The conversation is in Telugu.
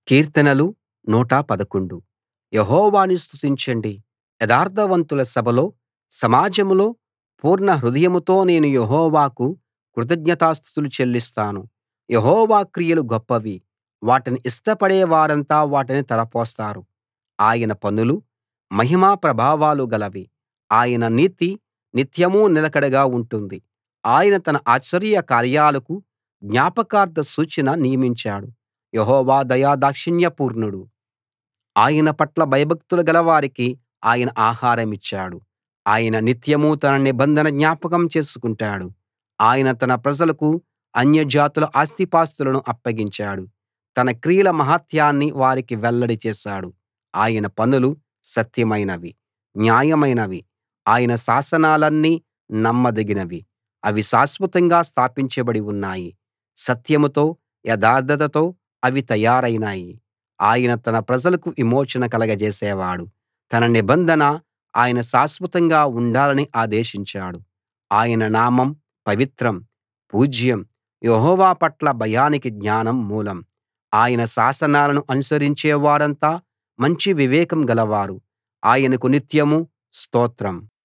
కీర్తనలు 111 యెహోవాను స్తుతించండి యథార్థవంతుల సభలో సమాజంలో పూర్ణ హృదయంతో నేను యెహోవాకు కృతజ్ఞతాస్తుతులు చెల్లిస్తాను యెహోవా క్రియలు గొప్పవి వాటిని ఇష్టపడే వారంతా వాటిని తలపోస్తారు ఆయన పనులు మహిమ ప్రభావాలు గలవి ఆయన నీతి నిత్యమూ నిలకడగా ఉంటుంది ఆయన తన ఆశ్చర్య కార్యాలకు జ్ఞాపకార్థ సూచన నియమించాడు యెహోవా దయా దాక్షిణ్యపూర్ణుడు ఆయన పట్ల భయభక్తులు గలవారికి ఆయన ఆహారమిచ్చాడు ఆయన నిత్యం తన నిబంధన జ్ఞాపకం చేసుకుంటాడు ఆయన తన ప్రజలకు అన్యజాతుల ఆస్తిపాస్తులను అప్పగించాడు తన క్రియల మహాత్మ్యాన్ని వారికి వెల్లడి చేశాడు ఆయన పనులు సత్యమైనవి న్యాయమైనవి ఆయన శాసనాలన్నీ నమ్మదగినవి అవి శాశ్వతంగా స్థాపించబడి ఉన్నాయి సత్యంతో యథార్థతతో అవి తయారైనాయి ఆయన తన ప్రజలకు విమోచన కలగజేసేవాడు తన నిబంధన ఆయన శాశ్వతంగా ఉండాలని ఆదేశించాడు ఆయన నామం పవిత్రం పూజ్యం యెహోవా పట్ల భయానికి జ్ఞానం మూలం ఆయన శాసనాలను అనుసరించే వారంతా మంచి వివేకం గలవారు ఆయనకు నిత్యం స్తోత్రం